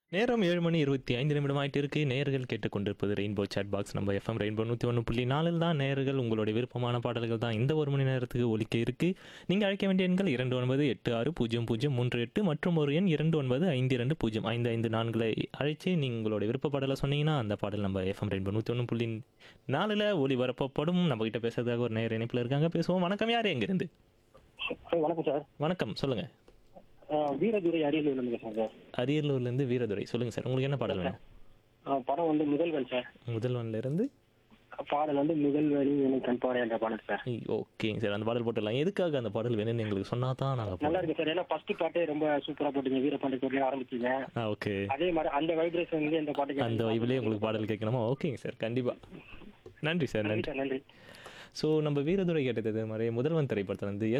நேரம் ஏழு மணி இருபத்தி ஐந்து நிமிடம் ஆயிட்டு இருக்கு நேர்கள் கேட்டுக்கொண்டிருப்பது ரெயின்போ சாட் பாக்ஸ் நம்ம எஃப்எம் ரெயின்போ நூற்றி ஒன்று புள்ளி நாலில் தான் நேர்கள் உங்களுடைய விருப்பமான பாடல்கள் தான் இந்த ஒரு மணி நேரத்துக்கு ஒலிக்க இருக்கு நீங்கள் அழைக்க வேண்டிய எண்கள் இரண்டு ஒன்பது எட்டு ஆறு பூஜ்ஜியம் பூஜ்ஜியம் மூன்று எட்டு மற்றும் ஒரு எண் இரண்டு ஒன்பது ஐந்து இரண்டு பூஜ்ஜியம் ஐந்து ஐந்து நான்களை அழைச்சி நீங்கள் உங்களுடைய விருப்ப பாடலை சொன்னீங்கன்னா அந்த பாடல் நம்ம எஃப்எம் ரெயின்போ நூற்றி ஒன்று புள்ளி நாலில் ஒளிபரப்பப்படும் நம்ம கிட்ட பேசுறதுக்காக ஒரு நேர இணைப்பில் இருக்காங்க பேசுவோம் வணக்கம் யார் எங்கிருந்து சார் வணக்கம் சார் வணக்கம் சொல்லுங்க ஆஹ் வீரதுரை அரியலூர்ல இருந்து பேசுறேன் சார் அரியலூர்லேருந்து வீரதுரை சொல்லுங்க சார் உங்களுக்கு என்ன பாடல் வேணும் ஆஹ் படம் வந்து முதல்வன் சார் முதல்வன்ல இருந்து பாடல் வந்து முதல்வரி எனக்கு கண்பாறை என்ற பாடல் சார் ஓகேங்க சார் அந்த பாடல் போட்டுடலாம் எதுக்காக அந்த பாடல் வேணும்னு எங்களுக்கு சொன்னா தான் நாங்கள் நல்லா இருக்கு சார் ஏன்னா ஃபர்ஸ்ட் பாட்டே ரொம்ப சூப்பரா போட்டீங்க வீரபாண்டி கோட்டையில ஆரம்பிச்சீங்க ஆ ஓகே அதே மாதிரி அந்த வைப்ரேஷன் வந்து இந்த பாட்டுக்கு அந்த வைபிலே உங்களுக்கு பாடல் கேட்கணுமா ஓகேங்க சார் கண்டிப்பா நன்றி சார் நன்றி நன்றி சார் நன்றி ஸோ நம்ம வீரதுரை கேட்டது மாதிரி முதல்வன் திரைப்படத்தில் வந்து